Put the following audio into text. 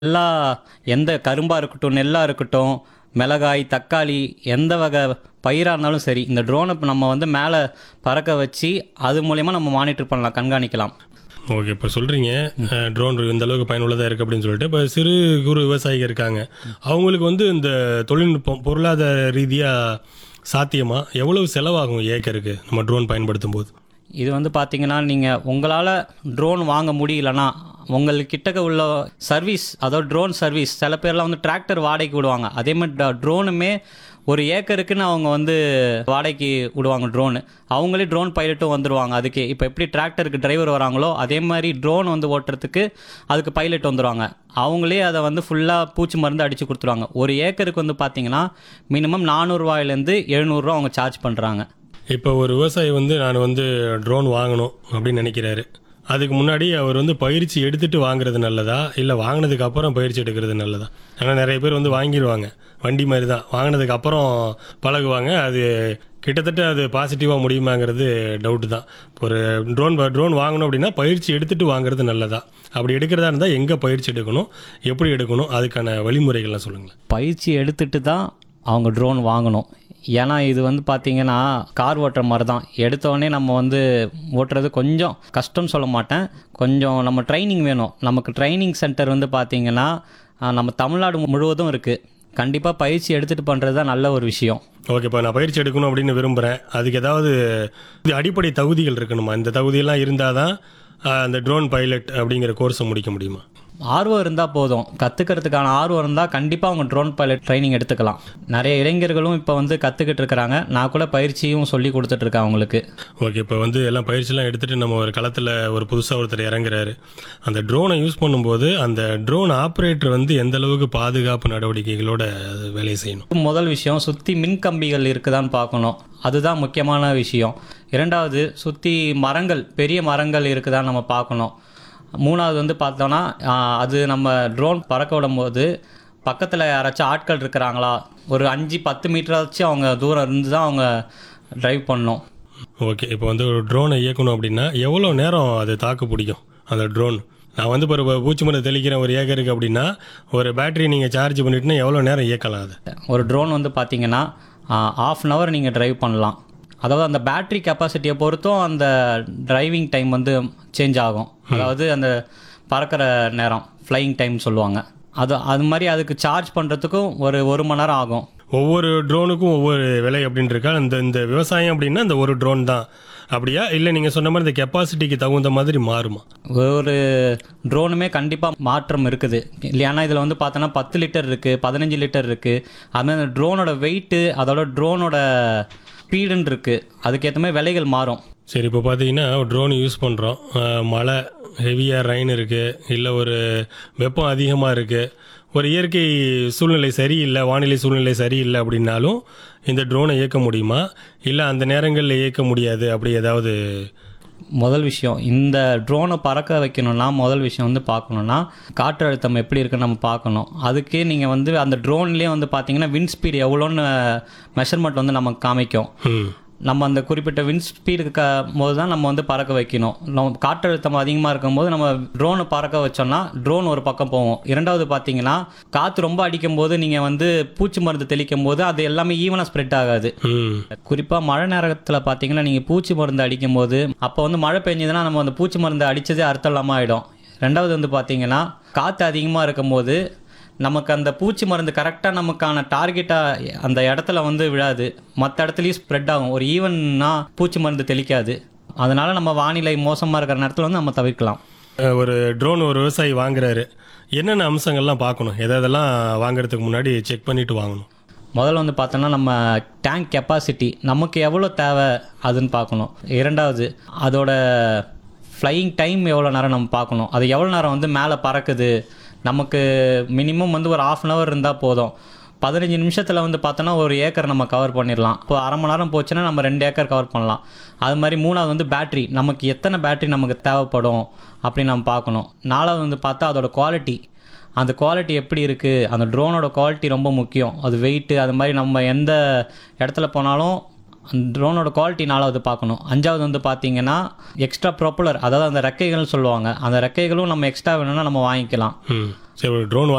எல்லா எந்த கரும்பாக இருக்கட்டும் நெல்லாக இருக்கட்டும் மிளகாய் தக்காளி எந்த வகை பயிராக இருந்தாலும் சரி இந்த ட்ரோனை நம்ம வந்து மேலே பறக்க வச்சு அது மூலயமா நம்ம மானிட்டர் பண்ணலாம் கண்காணிக்கலாம் ஓகே இப்போ சொல்கிறீங்க ட்ரோன் இந்த அளவுக்கு பயனுள்ளதாக இருக்குது அப்படின்னு சொல்லிட்டு இப்போ சிறு குறு விவசாயிகள் இருக்காங்க அவங்களுக்கு வந்து இந்த தொழில்நுட்பம் பொருளாதார ரீதியாக சாத்தியமா எவ்வளவு செலவாகும் ஏக்கருக்கு நம்ம ட்ரோன் பயன்படுத்தும் போது இது வந்து பார்த்தீங்கன்னா நீங்கள் உங்களால் ட்ரோன் வாங்க முடியலன்னா உங்கள்கிட்டக்க உள்ள சர்வீஸ் அதாவது ட்ரோன் சர்வீஸ் சில பேர்லாம் வந்து டிராக்டர் வாடகைக்கு விடுவாங்க அதே மாதிரி ட்ரோனுமே ஒரு ஏக்கருக்குன்னு அவங்க வந்து வாடகைக்கு விடுவாங்க ட்ரோனு அவங்களே ட்ரோன் பைலட்டும் வந்துடுவாங்க அதுக்கு இப்போ எப்படி டிராக்டருக்கு டிரைவர் வராங்களோ அதே மாதிரி ட்ரோன் வந்து ஓட்டுறதுக்கு அதுக்கு பைலட் வந்துடுவாங்க அவங்களே அதை வந்து ஃபுல்லாக பூச்சி மருந்து அடித்து கொடுத்துருவாங்க ஒரு ஏக்கருக்கு வந்து பார்த்தீங்கன்னா மினிமம் நானூறுரூவாயிலேருந்து எழுநூறுரூவா அவங்க சார்ஜ் பண்ணுறாங்க இப்போ ஒரு விவசாயி வந்து நான் வந்து ட்ரோன் வாங்கணும் அப்படின்னு நினைக்கிறாரு அதுக்கு முன்னாடி அவர் வந்து பயிற்சி எடுத்துட்டு வாங்குறது நல்லதா இல்லை வாங்கினதுக்கு அப்புறம் பயிற்சி எடுக்கிறது நல்லதா ஏன்னா நிறைய பேர் வந்து வாங்கிடுவாங்க வண்டி மாதிரி தான் வாங்கினதுக்கு அப்புறம் பழகுவாங்க அது கிட்டத்தட்ட அது பாசிட்டிவாக முடியுமாங்கிறது டவுட்டு தான் இப்போ ஒரு ட்ரோன் ட்ரோன் வாங்கணும் அப்படின்னா பயிற்சி எடுத்துட்டு வாங்குறது நல்லதா அப்படி எடுக்கிறதா இருந்தால் எங்கே பயிற்சி எடுக்கணும் எப்படி எடுக்கணும் அதுக்கான வழிமுறைகள்லாம் சொல்லுங்களேன் பயிற்சி எடுத்துட்டு தான் அவங்க ட்ரோன் வாங்கணும் ஏன்னா இது வந்து பார்த்தீங்கன்னா கார் ஓட்டுற மாதிரி தான் எடுத்தோடனே நம்ம வந்து ஓட்டுறது கொஞ்சம் கஷ்டம்னு சொல்ல மாட்டேன் கொஞ்சம் நம்ம ட்ரைனிங் வேணும் நமக்கு ட்ரைனிங் சென்டர் வந்து பார்த்தீங்கன்னா ஆஹ், நம்ம தமிழ்நாடு முழுவதும் இருக்குது கண்டிப்பாக பயிற்சி எடுத்துகிட்டு பண்ணுறது தான் நல்ல ஒரு விஷயம் ஓகே இப்போ நான் பயிற்சி எடுக்கணும் அப்படின்னு விரும்புகிறேன் அதுக்கு ஏதாவது இது அடிப்படை தகுதிகள் இருக்கணுமா இந்த தகுதியெல்லாம் இருந்தால் தான் அந்த ட்ரோன் பைலட் அப்படிங்கிற கோர்ஸை முடிக்க முடியுமா ஆர்வம் இருந்தால் போதும் கற்றுக்கிறதுக்கான ஆர்வம் இருந்தால் கண்டிப்பாக அவங்க ட்ரோன் பைலட் ட்ரைனிங் எடுத்துக்கலாம் நிறைய இளைஞர்களும் இப்போ வந்து கற்றுக்கிட்டு இருக்கிறாங்க நான் கூட பயிற்சியும் சொல்லி கொடுத்துட்ருக்கேன் அவங்களுக்கு ஓகே இப்போ வந்து எல்லாம் பயிற்சிலாம் எடுத்துகிட்டு நம்ம ஒரு களத்தில் ஒரு புதுசாக ஒருத்தர் இறங்குறாரு அந்த ட்ரோனை யூஸ் பண்ணும்போது அந்த ட்ரோன் ஆப்ரேட்டர் வந்து எந்த அளவுக்கு பாதுகாப்பு நடவடிக்கைகளோட அது வேலையை செய்யணும் முதல் விஷயம் சுற்றி மின் கம்பிகள் இருக்குதான்னு பார்க்கணும் அதுதான் முக்கியமான விஷயம் இரண்டாவது சுற்றி மரங்கள் பெரிய மரங்கள் இருக்குதான்னு நம்ம பார்க்கணும் மூணாவது வந்து பார்த்தோன்னா ஆஹ், அது நம்ம ட்ரோன் பறக்க விடும்போது பக்கத்தில் யாராச்சும் ஆட்கள் இருக்கிறாங்களா ஒரு அஞ்சு பத்து மீட்டராச்சும் அவங்க தூரம் இருந்து தான் அவங்க டிரைவ் பண்ணணும் ஓகே இப்போ வந்து ஒரு ட்ரோனை இயக்கணும் அப்படின்னா எவ்வளோ நேரம் அது தாக்கு பிடிக்கும் அந்த ட்ரோன் நான் வந்து இப்போ ஒரு பூச்சி மருந்து தெளிக்கிறேன் ஒரு ஏக்கருக்கு அப்படின்னா ஒரு பேட்டரி நீங்கள் சார்ஜ் பண்ணிட்டுனா எவ்வளோ நேரம் இயக்கலாம் அது ஒரு ட்ரோன் வந்து பார்த்தீங்கன்னா ஆஃப் அன் ஹவர் நீங்கள் டிரைவ் பண்ணலாம் அதாவது அந்த பேட்டரி கெப்பாசிட்டியை பொறுத்தும் அந்த டிரைவிங் டைம் வந்து சேஞ்ச் ஆகும் அதாவது அந்த பறக்கிற நேரம் ஃப்ளையிங் டைம் சொல்லுவாங்க அது அது மாதிரி அதுக்கு சார்ஜ் பண்ணுறதுக்கும் ஒரு ஒரு மணி நேரம் ஆகும் ஒவ்வொரு ட்ரோனுக்கும் ஒவ்வொரு விலை அப்படின்னு இருக்கா இந்த இந்த விவசாயம் அப்படின்னா இந்த ஒரு ட்ரோன் தான் அப்படியா இல்லை நீங்கள் சொன்ன மாதிரி இந்த கெப்பாசிட்டிக்கு தகுந்த மாதிரி மாறுமா ஒரு ட்ரோனுமே கண்டிப்பாக மாற்றம் இருக்குது இல்லையானா இதில் வந்து பார்த்தோன்னா பத்து லிட்டர் இருக்குது பதினஞ்சு லிட்டர் இருக்குது அதுமாதிரி அந்த ட்ரோனோட வெயிட்டு அதோட ட்ரோனோட ஸ்பீடுன்னு இருக்குது அதுக்கேற்ற மாதிரி விலைகள் மாறும் சரி இப்போ பார்த்தீங்கன்னா ட்ரோன் யூஸ் பண்ணுறோம் மழை ஹெவியாக ரெயின் இருக்குது இல்லை ஒரு வெப்பம் அதிகமாக இருக்குது ஒரு இயற்கை சூழ்நிலை சரியில்லை வானிலை சூழ்நிலை சரியில்லை அப்படின்னாலும் இந்த ட்ரோனை இயக்க முடியுமா இல்லை அந்த நேரங்களில் இயக்க முடியாது அப்படி ஏதாவது முதல் விஷயம் இந்த ட்ரோனை பறக்க வைக்கணும்னா முதல் விஷயம் வந்து பார்க்கணுன்னா காற்று அழுத்தம் எப்படி இருக்குன்னு நம்ம பார்க்கணும் அதுக்கு நீங்கள் வந்து அந்த ட்ரோன்லேயே வந்து பார்த்தீங்கன்னா விண்ட் ஸ்பீடு எவ்வளோன்னு மெஷர்மெண்ட் வந்து நமக்கு காமிக்கும் ம் நம்ம அந்த குறிப்பிட்ட விண்ட் ஸ்பீடுக்கு க போது தான் நம்ம வந்து பறக்க வைக்கணும் நம்ம காற்றழுத்தம் அதிகமாக இருக்கும்போது நம்ம ட்ரோனை பறக்க வச்சோம்னா ட்ரோன் ஒரு பக்கம் போகும் இரண்டாவது பார்த்தீங்கன்னா காற்று ரொம்ப அடிக்கும் போது நீங்கள் வந்து பூச்சி மருந்து தெளிக்கும் போது அது எல்லாமே ஈவனாக ஸ்ப்ரெட் ஆகாது ம் குறிப்பாக மழை நேரத்தில் பார்த்தீங்கன்னா நீங்கள் பூச்சி மருந்து அடிக்கும் போது அப்போ வந்து மழை பெஞ்சதுன்னா நம்ம அந்த பூச்சி மருந்து அடித்ததே அர்த்தம் இல்லாமல் ஆகிடும் ரெண்டாவது வந்து பார்த்தீங்கன்னா காற்று அதிகமாக இருக்கும்போது நமக்கு அந்த பூச்சி மருந்து கரெக்டாக நமக்கான டார்கெட்டாக அந்த இடத்துல வந்து விழாது மற்ற இடத்துலையும் ஸ்ப்ரெட் ஆகும் ஒரு ஈவன்னா பூச்சி மருந்து தெளிக்காது அதனால் நம்ம வானிலை மோசமாக இருக்கிற நேரத்தில் வந்து நம்ம தவிர்க்கலாம் அஹ் ஒரு ட்ரோன் ஒரு விவசாயி வாங்குறாரு என்னென்ன அம்சங்கள்லாம் பார்க்கணும் எதெல்லாம் வாங்குறதுக்கு முன்னாடி செக் பண்ணிட்டு வாங்கணும் முதல்ல வந்து பார்த்தோன்னா நம்ம டேங்க் கெப்பாசிட்டி நமக்கு எவ்வளோ தேவை அதுன்னு பார்க்கணும் இரண்டாவது அதோட ஃப்ளையிங் டைம் எவ்வளோ நேரம் நம்ம பார்க்கணும் அது எவ்வளோ நேரம் வந்து மேலே பறக்குது நமக்கு மினிமம் வந்து ஒரு ஆஃப் அன் ஹவர் இருந்தால் போதும் பதினஞ்சு நிமிஷத்தில் வந்து பார்த்தோன்னா ஒரு ஏக்கர் நம்ம கவர் பண்ணிடலாம் இப்போ அரை மணி நேரம் போச்சுன்னா நம்ம ரெண்டு ஏக்கர் கவர் பண்ணலாம் அது மாதிரி மூணாவது வந்து பேட்ரி நமக்கு எத்தனை பேட்ரி நமக்கு தேவைப்படும் அப்படின்னு நம்ம பார்க்கணும் நாலாவது வந்து பார்த்தா அதோட குவாலிட்டி அந்த குவாலிட்டி எப்படி இருக்குது அந்த ட்ரோனோட குவாலிட்டி ரொம்ப முக்கியம் அது வெயிட்டு அது மாதிரி நம்ம எந்த இடத்துல போனாலும் அந்த ட்ரோனோட குவாலிட்டி நாலாவது பார்க்கணும் அஞ்சாவது வந்து பார்த்தீங்கன்னா எக்ஸ்ட்ரா ப்ரொப்பலர் அதாவது அந்த ரெக்கைகள்னு சொல்லுவாங்க அந்த ரெக்கைகளும் நம்ம எக்ஸ்ட்ரா வேணும்னா நம்ம வாங்கிக்கலாம் ம் சரி ஒரு ட்ரோன்